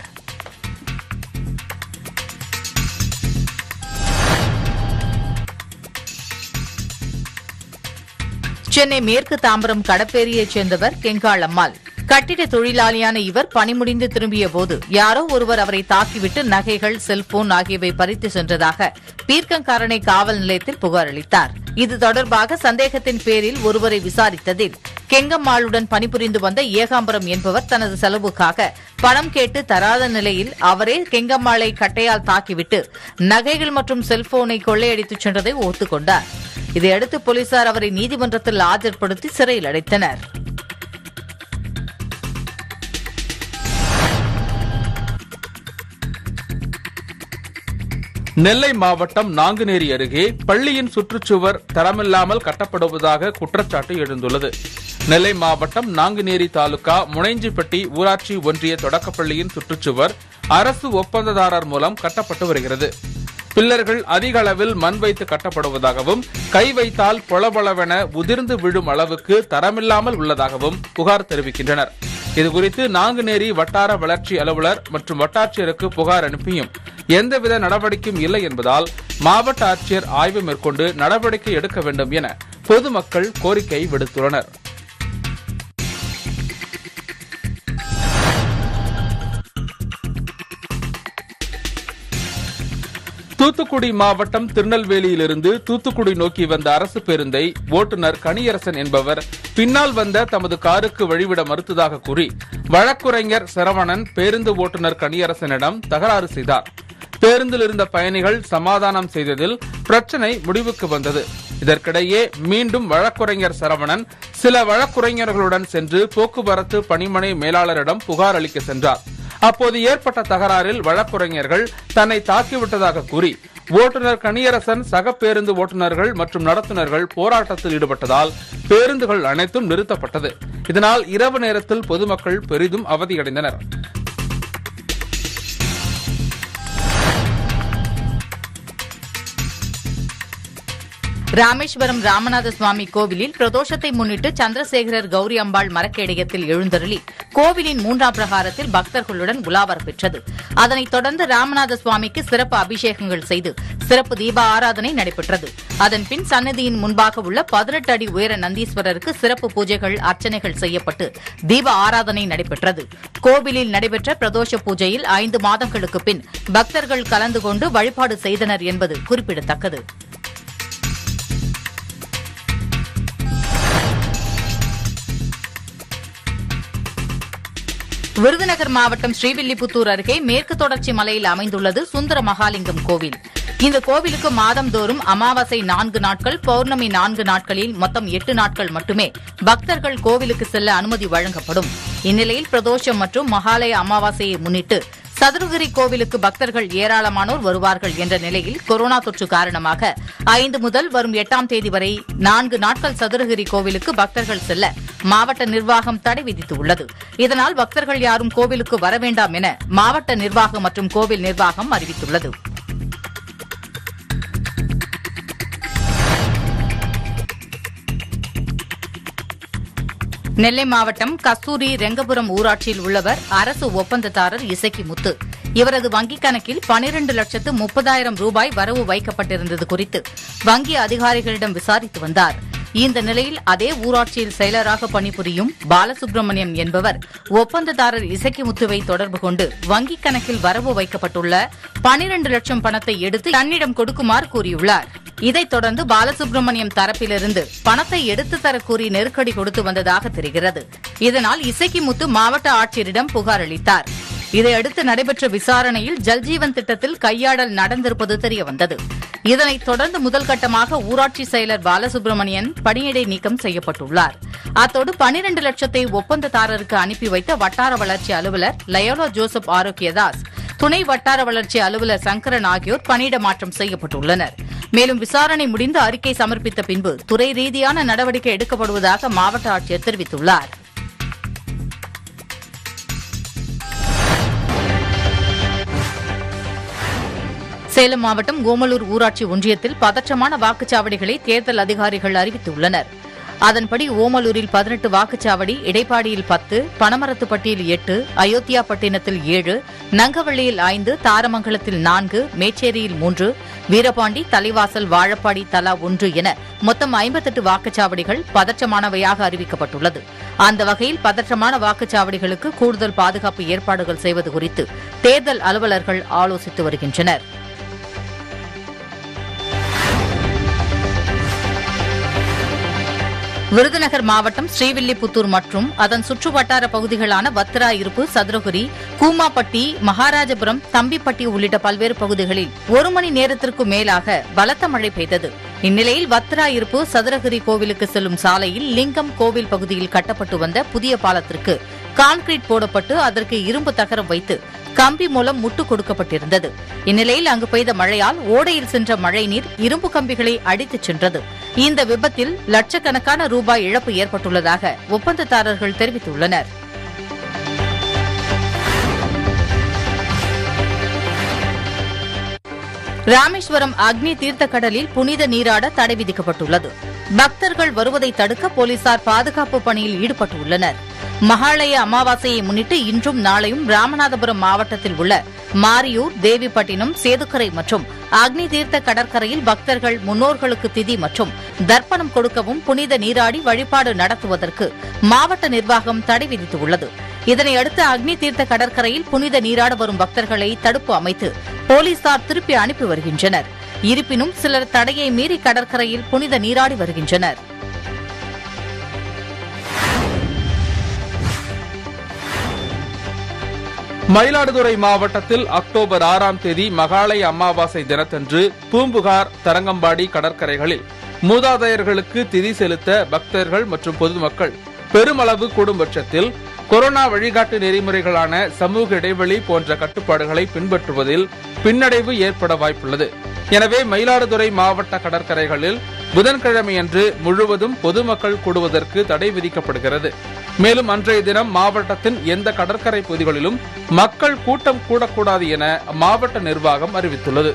சென்னை மேற்கு தாம்பரம் கடப்பேரியைச் சேர்ந்தவர் கெங்காள் அம்மாள் கட்டிட தொழிலாளியான இவர் பணி முடிந்து திரும்பிய போது யாரோ ஒருவர் அவரை தாக்கிவிட்டு நகைகள் செல்போன் ஆகியவை பறித்து சென்றதாக பீர்க்கங்காரணை காவல் நிலையத்தில் புகார் அளித்தார் இது தொடர்பாக சந்தேகத்தின் பேரில் ஒருவரை விசாரித்ததில் கெங்கம்மாளுடன் பணிபுரிந்து வந்த ஏகாம்பரம் என்பவர் தனது செலவுக்காக பணம் கேட்டு தராத நிலையில் அவரே கெங்கம்மாளை கட்டையால் தாக்கிவிட்டு நகைகள் மற்றும் செல்போனை கொள்ளையடித்துச் சென்றதை ஒத்துக்கொண்டார் இதையடுத்து போலீசார் அவரை நீதிமன்றத்தில் ஆஜர்படுத்தி சிறையில் அடைத்தனர் நெல்லை மாவட்டம் நாங்குநேரி அருகே பள்ளியின் சுற்றுச்சுவர் தரமில்லாமல் கட்டப்படுவதாக குற்றச்சாட்டு எழுந்துள்ளது நெல்லை மாவட்டம் நாங்குநேரி தாலுகா முனைஞ்சிப்பட்டி ஊராட்சி ஒன்றிய தொடக்கப்பள்ளியின் சுற்றுச்சுவர் அரசு ஒப்பந்ததாரர் மூலம் கட்டப்பட்டு வருகிறது பில்லர்கள் அதிக அளவில் மண் வைத்து கட்டப்படுவதாகவும் கை வைத்தால் பொளபொளவென உதிர்ந்து விழும் அளவுக்கு தரமில்லாமல் உள்ளதாகவும் புகார் தெரிவிக்கின்றனர் இதுகுறித்து நாங்குநேரி வட்டார வளர்ச்சி அலுவலர் மற்றும் வட்டாட்சியருக்கு புகார் அனுப்பியும் எந்தவித நடவடிக்கையும் இல்லை என்பதால் மாவட்ட ஆட்சியர் ஆய்வு மேற்கொண்டு நடவடிக்கை எடுக்க வேண்டும் என பொதுமக்கள் கோரிக்கை விடுத்துள்ளனர் தூத்துக்குடி மாவட்டம் திருநெல்வேலியிலிருந்து தூத்துக்குடி நோக்கி வந்த அரசு பேருந்தை ஓட்டுநர் கனியரசன் என்பவர் பின்னால் வந்த தமது காருக்கு வழிவிட மறுத்ததாக கூறி வழக்குரைஞர் சரவணன் பேருந்து ஓட்டுநர் கனியரசனிடம் தகராறு செய்தார் பேருந்தில் இருந்த பயணிகள் சமாதானம் செய்ததில் பிரச்சனை முடிவுக்கு வந்தது இதற்கிடையே மீண்டும் வழக்குரைஞர் சரவணன் சில வழக்குரைஞர்களுடன் சென்று போக்குவரத்து பணிமனை மேலாளரிடம் புகார் அளிக்க சென்றார் அப்போது ஏற்பட்ட தகராறில் வழக்குரைஞர்கள் தன்னை தாக்கிவிட்டதாக கூறி ஓட்டுநர் கனியரசன் சக பேருந்து ஓட்டுநர்கள் மற்றும் நடத்துனர்கள் போராட்டத்தில் ஈடுபட்டதால் பேருந்துகள் அனைத்தும் நிறுத்தப்பட்டது இதனால் இரவு நேரத்தில் பொதுமக்கள் பெரிதும் அவதியடைந்தனர் ராமேஸ்வரம் ராமநாத சுவாமி கோவிலில் பிரதோஷத்தை முன்னிட்டு சந்திரசேகரர் கௌரி அம்பாள் மரக்கேடயத்தில் எழுந்தருளி கோவிலின் மூன்றாம் பிரகாரத்தில் பக்தர்களுடன் உலாவர் பெற்றது அதனைத் தொடர்ந்து ராமநாத சுவாமிக்கு சிறப்பு அபிஷேகங்கள் செய்து சிறப்பு தீப ஆராதனை நடைபெற்றது அதன் பின் சன்னதியின் முன்பாக உள்ள பதினெட்டு அடி உயர நந்தீஸ்வரருக்கு சிறப்பு பூஜைகள் அர்ச்சனைகள் செய்யப்பட்டு தீப ஆராதனை நடைபெற்றது கோவிலில் நடைபெற்ற பிரதோஷ பூஜையில் ஐந்து மாதங்களுக்கு பின் பக்தர்கள் கலந்து கொண்டு வழிபாடு செய்தனர் என்பது குறிப்பிடத்தக்கது விருதுநகர் மாவட்டம் ஸ்ரீவில்லிபுத்தூர் அருகே மேற்கு தொடர்ச்சி மலையில் அமைந்துள்ளது சுந்தர மகாலிங்கம் கோவில் இந்த கோவிலுக்கு மாதந்தோறும் அமாவாசை நான்கு நாட்கள் பௌர்ணமி நான்கு நாட்களில் மொத்தம் எட்டு நாட்கள் மட்டுமே பக்தர்கள் கோவிலுக்கு செல்ல அனுமதி வழங்கப்படும் இந்நிலையில் பிரதோஷம் மற்றும் மகாலய அமாவாசையை முன்னிட்டு சதுரகிரி கோவிலுக்கு பக்தர்கள் ஏராளமானோர் வருவார்கள் என்ற நிலையில் கொரோனா தொற்று காரணமாக ஐந்து முதல் வரும் எட்டாம் தேதி வரை நான்கு நாட்கள் சதுரகிரி கோவிலுக்கு பக்தர்கள் செல்ல மாவட்ட நிர்வாகம் தடை விதித்துள்ளது இதனால் பக்தர்கள் யாரும் கோவிலுக்கு வர வேண்டாம் என மாவட்ட நிர்வாகம் மற்றும் கோவில் நிர்வாகம் அறிவித்துள்ளது நெல்லை மாவட்டம் கஸ்தூரி ரெங்கபுரம் ஊராட்சியில் உள்ளவர் அரசு ஒப்பந்ததாரர் இசக்கி முத்து இவரது வங்கிக் கணக்கில் பனிரண்டு லட்சத்து முப்பதாயிரம் ரூபாய் வரவு வைக்கப்பட்டிருந்தது குறித்து வங்கி அதிகாரிகளிடம் விசாரித்து வந்தார் இந்த நிலையில் அதே ஊராட்சியில் செயலராக பணிபுரியும் பாலசுப்ரமணியம் என்பவர் ஒப்பந்ததாரர் இசக்கி முத்துவை தொடர்பு கொண்டு வங்கிக் கணக்கில் வரவு வைக்கப்பட்டுள்ள பனிரண்டு லட்சம் பணத்தை எடுத்து தன்னிடம் கொடுக்குமாறு கூறியுள்ளார் இதைத் தொடர்ந்து பாலசுப்ரமணியம் தரப்பிலிருந்து பணத்தை எடுத்து தர கூறி நெருக்கடி கொடுத்து வந்ததாக தெரிகிறது இதனால் இசக்கி முத்து மாவட்ட ஆட்சியரிடம் புகார் அளித்தார் இதையடுத்து நடைபெற்ற விசாரணையில் ஜல்ஜீவன் திட்டத்தில் கையாடல் நடந்திருப்பது தெரியவந்தது இதனைத் தொடர்ந்து முதல் கட்டமாக ஊராட்சி செயலர் பாலசுப்ரமணியன் பணியிடை நீக்கம் செய்யப்பட்டுள்ளார் அத்தோடு பனிரண்டு லட்சத்தை ஒப்பந்ததாரருக்கு அனுப்பி வைத்த வட்டார வளர்ச்சி அலுவலர் லயோலா ஜோசப் ஆரோக்கியதாஸ் துணை வட்டார வளர்ச்சி அலுவலர் சங்கரன் ஆகியோர் பணியிட மாற்றம் செய்யப்பட்டுள்ளனர் மேலும் விசாரணை முடிந்து அறிக்கை சமர்ப்பித்த பின்பு துறை ரீதியான நடவடிக்கை எடுக்கப்படுவதாக மாவட்ட ஆட்சியர் தெரிவித்துள்ளார் சேலம் மாவட்டம் ஓமலூர் ஊராட்சி ஒன்றியத்தில் பதற்றமான வாக்குச்சாவடிகளை தேர்தல் அதிகாரிகள் அறிவித்துள்ளனர் அதன்படி ஓமலூரில் பதினெட்டு வாக்குச்சாவடி இடைப்பாடியில் பத்து பனமரத்துப்பட்டியில் எட்டு அயோத்தியாபட்டினத்தில் ஏழு நங்கவள்ளியில் ஐந்து தாரமங்கலத்தில் நான்கு மேச்சேரியில் மூன்று வீரபாண்டி தலைவாசல் வாழப்பாடி தலா ஒன்று என மொத்தம் ஐம்பத்தெட்டு வாக்குச்சாவடிகள் பதற்றமானவையாக அறிவிக்கப்பட்டுள்ளது அந்த வகையில் பதற்றமான வாக்குச்சாவடிகளுக்கு கூடுதல் பாதுகாப்பு ஏற்பாடுகள் செய்வது குறித்து தேர்தல் அலுவலர்கள் ஆலோசித்து வருகின்றனர் விருதுநகர் மாவட்டம் ஸ்ரீவில்லிபுத்தூர் மற்றும் அதன் சுற்றுவட்டார பகுதிகளான வத்திரா இருப்பு சதுரகிரி கூமாப்பட்டி மகாராஜபுரம் தம்பிப்பட்டி உள்ளிட்ட பல்வேறு பகுதிகளில் ஒரு மணி நேரத்திற்கு மேலாக பலத்த மழை பெய்தது இந்நிலையில் வத்திரா இருப்பு சதுரகிரி கோவிலுக்கு செல்லும் சாலையில் லிங்கம் கோவில் பகுதியில் கட்டப்பட்டு வந்த புதிய பாலத்திற்கு கான்கிரீட் போடப்பட்டு அதற்கு இரும்பு தகரம் வைத்து கம்பி மூலம் முட்டு கொடுக்கப்பட்டிருந்தது இந்நிலையில் அங்கு பெய்த மழையால் ஓடையில் சென்ற மழைநீர் இரும்பு கம்பிகளை அடித்துச் சென்றது இந்த விபத்தில் லட்சக்கணக்கான ரூபாய் இழப்பு ஏற்பட்டுள்ளதாக ஒப்பந்ததாரர்கள் தெரிவித்துள்ளனர் ராமேஸ்வரம் அக்னி தீர்த்த கடலில் புனித நீராட தடை விதிக்கப்பட்டுள்ளது பக்தர்கள் வருவதை தடுக்க போலீசார் பாதுகாப்பு பணியில் ஈடுபட்டுள்ளனர் மகாலய அமாவாசையை முன்னிட்டு இன்றும் நாளையும் ராமநாதபுரம் மாவட்டத்தில் உள்ள மாரியூர் தேவிப்பட்டினம் சேதுக்கரை மற்றும் அக்னி தீர்த்த கடற்கரையில் பக்தர்கள் முன்னோர்களுக்கு திதி மற்றும் தர்ப்பணம் கொடுக்கவும் புனித நீராடி வழிபாடு நடத்துவதற்கு மாவட்ட நிர்வாகம் தடை விதித்துள்ளது இதனையடுத்து அக்னி தீர்த்த கடற்கரையில் புனித நீராட வரும் பக்தர்களை தடுப்பு அமைத்து போலீசார் திருப்பி அனுப்பி வருகின்றனர் இருப்பினும் சிலர் தடையை மீறி கடற்கரையில் புனித நீராடி வருகின்றனர் மயிலாடுதுறை மாவட்டத்தில் அக்டோபர் ஆறாம் தேதி மகாலய அமாவாசை தினத்தன்று பூம்புகார் தரங்கம்பாடி கடற்கரைகளில் மூதாதையர்களுக்கு திதி செலுத்த பக்தர்கள் மற்றும் பொதுமக்கள் பெருமளவு கூடும் பட்சத்தில் கொரோனா வழிகாட்டு நெறிமுறைகளான சமூக இடைவெளி போன்ற கட்டுப்பாடுகளை பின்பற்றுவதில் பின்னடைவு ஏற்பட வாய்ப்புள்ளது எனவே மயிலாடுதுறை மாவட்ட கடற்கரைகளில் புதன்கிழமையன்று முழுவதும் பொதுமக்கள் கூடுவதற்கு தடை விதிக்கப்படுகிறது மேலும் அன்றைய தினம் மாவட்டத்தின் எந்த கடற்கரை பகுதிகளிலும் மக்கள் கூட்டம் கூடக்கூடாது என மாவட்ட நிர்வாகம் அறிவித்துள்ளது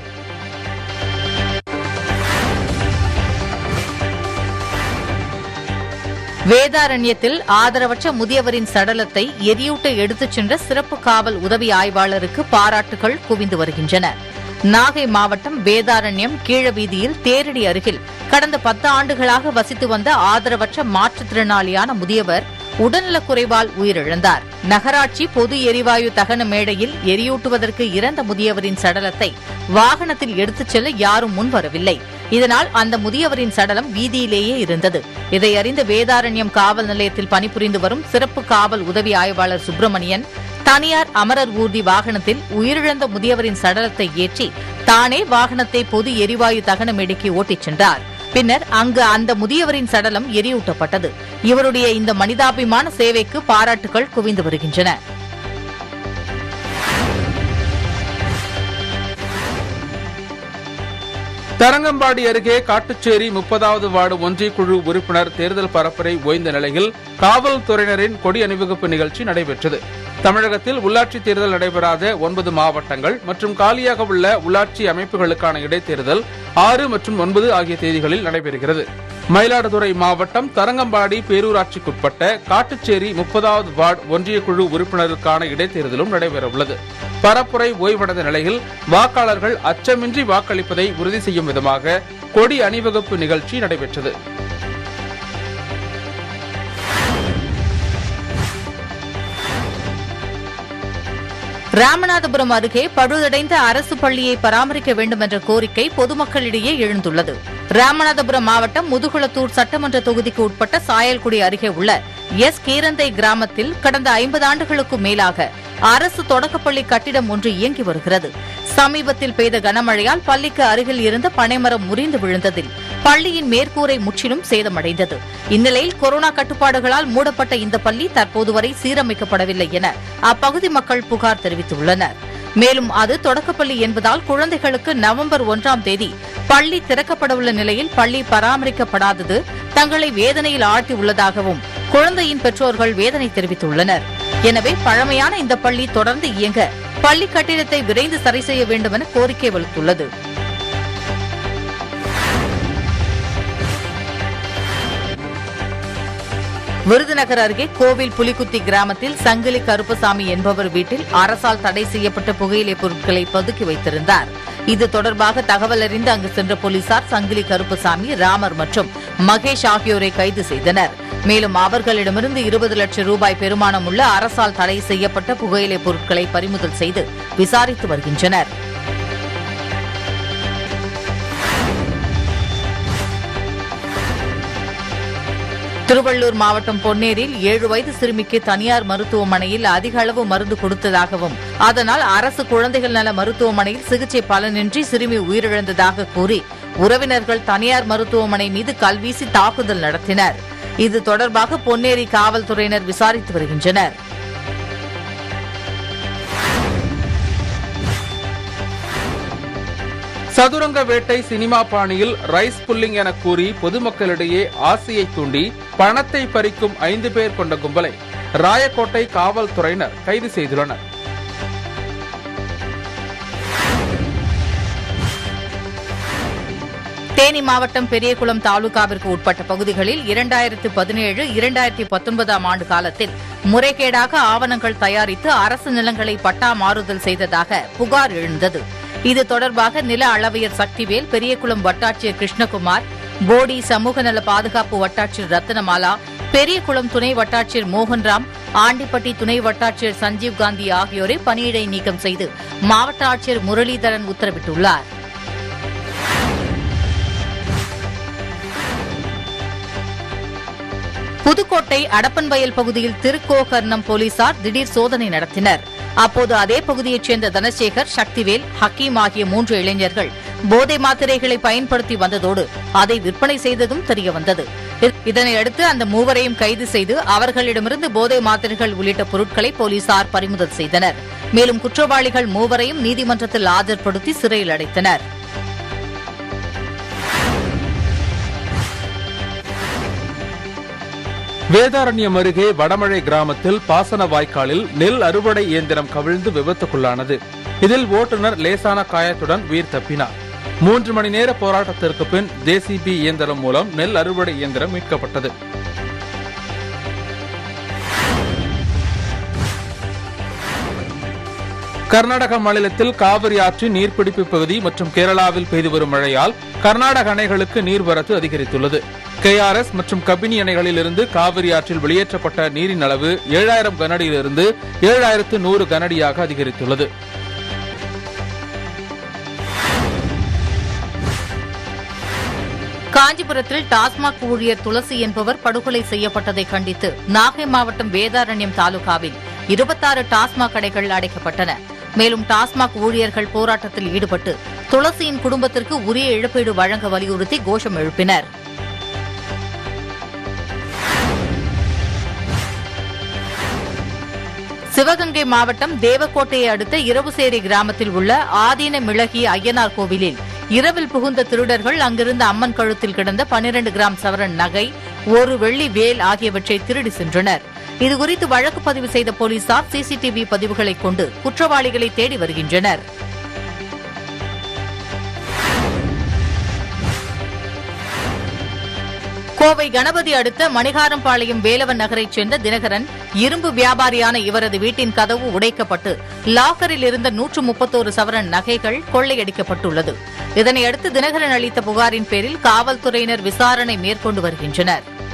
வேதாரண்யத்தில் ஆதரவற்ற முதியவரின் சடலத்தை எரியூட்ட எடுத்துச் சென்ற சிறப்பு காவல் உதவி ஆய்வாளருக்கு பாராட்டுகள் குவிந்து வருகின்றன நாகை மாவட்டம் வேதாரண்யம் கீழவீதியில் தேரடி அருகில் கடந்த பத்து ஆண்டுகளாக வசித்து வந்த ஆதரவற்ற மாற்றுத்திறனாளியான முதியவர் உடல்நலக்குறைவால் உயிரிழந்தார் நகராட்சி பொது எரிவாயு தகன மேடையில் எரியூட்டுவதற்கு இறந்த முதியவரின் சடலத்தை வாகனத்தில் எடுத்துச் செல்ல யாரும் முன்வரவில்லை இதனால் அந்த முதியவரின் சடலம் வீதியிலேயே இருந்தது இதை அறிந்த வேதாரண்யம் காவல் நிலையத்தில் பணிபுரிந்து வரும் சிறப்பு காவல் உதவி ஆய்வாளர் சுப்பிரமணியன் தனியார் அமரர் ஊர்தி வாகனத்தில் உயிரிழந்த முதியவரின் சடலத்தை ஏற்றி தானே வாகனத்தை பொது எரிவாயு தகன மேடைக்கு ஓட்டிச் சென்றார் பின்னர் அங்கு அந்த முதியவரின் சடலம் எரியூட்டப்பட்டது இவருடைய இந்த மனிதாபிமான சேவைக்கு பாராட்டுகள் குவிந்து வருகின்றன தரங்கம்பாடி அருகே காட்டுச்சேரி முப்பதாவது வார்டு ஒன்றிய குழு உறுப்பினர் தேர்தல் பரப்புரை ஓய்ந்த நிலையில் காவல்துறையினரின் கொடி அணிவகுப்பு நிகழ்ச்சி நடைபெற்றது தமிழகத்தில் உள்ளாட்சி தேர்தல் நடைபெறாத ஒன்பது மாவட்டங்கள் மற்றும் காலியாக உள்ள உள்ளாட்சி அமைப்புகளுக்கான இடைத்தேர்தல் ஆறு மற்றும் ஒன்பது ஆகிய தேதிகளில் நடைபெறுகிறது மயிலாடுதுறை மாவட்டம் தரங்கம்பாடி பேரூராட்சிக்குட்பட்ட காட்டுச்சேரி முப்பதாவது வார்டு ஒன்றிய குழு உறுப்பினருக்கான இடைத்தேர்தலும் நடைபெறவுள்ளது பரப்புரை ஓய்வடைந்த நிலையில் வாக்காளர்கள் அச்சமின்றி வாக்களிப்பதை உறுதி செய்யும் விதமாக கொடி அணிவகுப்பு நிகழ்ச்சி நடைபெற்றது ராமநாதபுரம் அருகே பழுதடைந்த அரசு பள்ளியை பராமரிக்க வேண்டும் என்ற கோரிக்கை பொதுமக்களிடையே எழுந்துள்ளது ராமநாதபுரம் மாவட்டம் முதுகுளத்தூர் சட்டமன்ற தொகுதிக்கு உட்பட்ட சாயல்குடி அருகே உள்ள எஸ் கீரந்தை கிராமத்தில் கடந்த ஐம்பது ஆண்டுகளுக்கு மேலாக அரசு தொடக்கப்பள்ளி கட்டிடம் ஒன்று இயங்கி வருகிறது சமீபத்தில் பெய்த கனமழையால் பள்ளிக்கு அருகில் இருந்த பனைமரம் முறிந்து விழுந்ததில் பள்ளியின் மேற்கூரை முற்றிலும் சேதமடைந்தது இந்நிலையில் கொரோனா கட்டுப்பாடுகளால் மூடப்பட்ட இந்த பள்ளி தற்போது வரை சீரமைக்கப்படவில்லை என அப்பகுதி மக்கள் புகார் தெரிவித்துள்ளனர் மேலும் அது தொடக்கப்பள்ளி என்பதால் குழந்தைகளுக்கு நவம்பர் ஒன்றாம் தேதி பள்ளி திறக்கப்படவுள்ள நிலையில் பள்ளி பராமரிக்கப்படாதது தங்களை வேதனையில் ஆழ்த்தியுள்ளதாகவும் குழந்தையின் பெற்றோர்கள் வேதனை தெரிவித்துள்ளனர் எனவே பழமையான இந்த பள்ளி தொடர்ந்து இயங்க பள்ளி கட்டிடத்தை விரைந்து சரி செய்ய வேண்டும் என கோரிக்கை வலுத்துள்ளது விருதுநகர் அருகே கோவில் புலிக்குத்தி கிராமத்தில் சங்கிலி கருப்பசாமி என்பவர் வீட்டில் அரசால் தடை செய்யப்பட்ட புகையிலை பொருட்களை பதுக்கி வைத்திருந்தார் இது தொடர்பாக தகவல் அறிந்து அங்கு சென்ற போலீசார் சங்கிலி கருப்பசாமி ராமர் மற்றும் மகேஷ் ஆகியோரை கைது செய்தனர் மேலும் அவர்களிடமிருந்து இருபது லட்சம் ரூபாய் பெருமானம் உள்ள அரசால் தடை செய்யப்பட்ட புகையிலை பொருட்களை பறிமுதல் செய்து விசாரித்து வருகின்றனர் திருவள்ளூர் மாவட்டம் பொன்னேரில் ஏழு வயது சிறுமிக்கு தனியார் மருத்துவமனையில் அதிக அளவு மருந்து கொடுத்ததாகவும் அதனால் அரசு குழந்தைகள் நல மருத்துவமனையில் சிகிச்சை பலனின்றி சிறுமி உயிரிழந்ததாக கூறி உறவினர்கள் தனியார் மருத்துவமனை மீது கல்வீசி தாக்குதல் நடத்தினர் இது தொடர்பாக பொன்னேரி காவல்துறையினர் விசாரித்து வருகின்றனர் சதுரங்க வேட்டை சினிமா பாணியில் ரைஸ் புல்லிங் என கூறி பொதுமக்களிடையே ஆசையை தூண்டி பணத்தை பறிக்கும் ஐந்து பேர் கொண்ட கும்பலை ராயக்கோட்டை காவல்துறையினர் கைது செய்துள்ளனர் தேனி மாவட்டம் பெரியகுளம் தாலுகாவிற்கு உட்பட்ட பகுதிகளில் இரண்டாயிரத்து பதினேழு இரண்டாயிரத்தி பத்தொன்பதாம் ஆண்டு காலத்தில் முறைகேடாக ஆவணங்கள் தயாரித்து அரசு நிலங்களை பட்டா மாறுதல் செய்ததாக புகார் எழுந்தது இது தொடர்பாக நில அளவையர் சக்திவேல் பெரியகுளம் வட்டாட்சியர் கிருஷ்ணகுமார் போடி சமூக நல பாதுகாப்பு வட்டாட்சியர் ரத்னமாலா பெரியகுளம் துணை வட்டாட்சியர் மோகன்ராம் ஆண்டிப்பட்டி துணை வட்டாட்சியர் சஞ்சீவ் காந்தி ஆகியோரை பணியிடை நீக்கம் செய்து மாவட்ட ஆட்சியர் முரளிதரன் உத்தரவிட்டுள்ளார் புதுக்கோட்டை அடப்பன்வயல் பகுதியில் திருக்கோகர்ணம் போலீசார் திடீர் சோதனை நடத்தினர் அப்போது அதே பகுதியைச் சேர்ந்த தனசேகர் சக்திவேல் ஹக்கீம் ஆகிய மூன்று இளைஞர்கள் போதை மாத்திரைகளை பயன்படுத்தி வந்ததோடு அதை விற்பனை செய்ததும் தெரியவந்தது இ- இதனையடுத்து அந்த மூவரையும் கைது செய்து அவர்களிடமிருந்து போதை மாத்திரைகள் உள்ளிட்ட பொருட்களை போலீசார் பறிமுதல் செய்தனர் மேலும் குற்றவாளிகள் மூவரையும் நீதிமன்றத்தில் ஆஜர்படுத்தி சிறையில் அடைத்தனர் வேதாரண்யம் அருகே வடமழை கிராமத்தில் பாசன வாய்க்காலில் நெல் அறுவடை இயந்திரம் கவிழ்ந்து விபத்துக்குள்ளானது இதில் ஓட்டுநர் லேசான காயத்துடன் உயிர் தப்பினார் மூன்று மணி நேர போராட்டத்திற்கு பின் ஜேசிபி இயந்திரம் மூலம் நெல் அறுவடை இயந்திரம் மீட்கப்பட்டது கர்நாடக மாநிலத்தில் காவிரி ஆற்றின் நீர்பிடிப்பு பகுதி மற்றும் கேரளாவில் பெய்து வரும் மழையால் கர்நாடக அணைகளுக்கு நீர்வரத்து அதிகரித்துள்ளது கேஆர்எஸ் மற்றும் கபினி அணைகளிலிருந்து காவிரி ஆற்றில் வெளியேற்றப்பட்ட நீரின் அளவு ஏழாயிரம் கனஅடியிலிருந்து ஏழாயிரத்து நூறு கனஅடியாக அதிகரித்துள்ளது காஞ்சிபுரத்தில் டாஸ்மாக் ஊழியர் துளசி என்பவர் படுகொலை செய்யப்பட்டதை கண்டித்து நாகை மாவட்டம் வேதாரண்யம் தாலுகாவில் இருபத்தாறு டாஸ்மாக் கடைகள் அடைக்கப்பட்டன மேலும் டாஸ்மாக் ஊழியர்கள் போராட்டத்தில் ஈடுபட்டு துளசியின் குடும்பத்திற்கு உரிய இழப்பீடு வழங்க வலியுறுத்தி கோஷம் எழுப்பினர் சிவகங்கை மாவட்டம் தேவக்கோட்டையை அடுத்த இரவுசேரி கிராமத்தில் உள்ள ஆதீன மிளகி ஐயனார் கோவிலில் இரவில் புகுந்த திருடர்கள் அங்கிருந்த அம்மன் கழுத்தில் கிடந்த 12 கிராம் சவரன் நகை ஒரு வெள்ளி வேல் ஆகியவற்றை திருடி சென்றனர் இதுகுறித்து வழக்கு பதிவு செய்த போலீசார் சிசிடிவி பதிவுகளை கொண்டு குற்றவாளிகளை தேடி வருகின்றனர் கோவை கணபதி அடுத்த மணிகாரம்பாளையம் வேலவன் நகரைச் சேர்ந்த தினகரன் இரும்பு வியாபாரியான இவரது வீட்டின் கதவு உடைக்கப்பட்டு லாக்கரில் இருந்த நூற்று முப்பத்தோரு சவரன் நகைகள் கொள்ளையடிக்கப்பட்டுள்ளது இதனையடுத்து தினகரன் அளித்த புகாரின் பேரில் காவல்துறையினர் விசாரணை மேற்கொண்டு வருகின்றனர்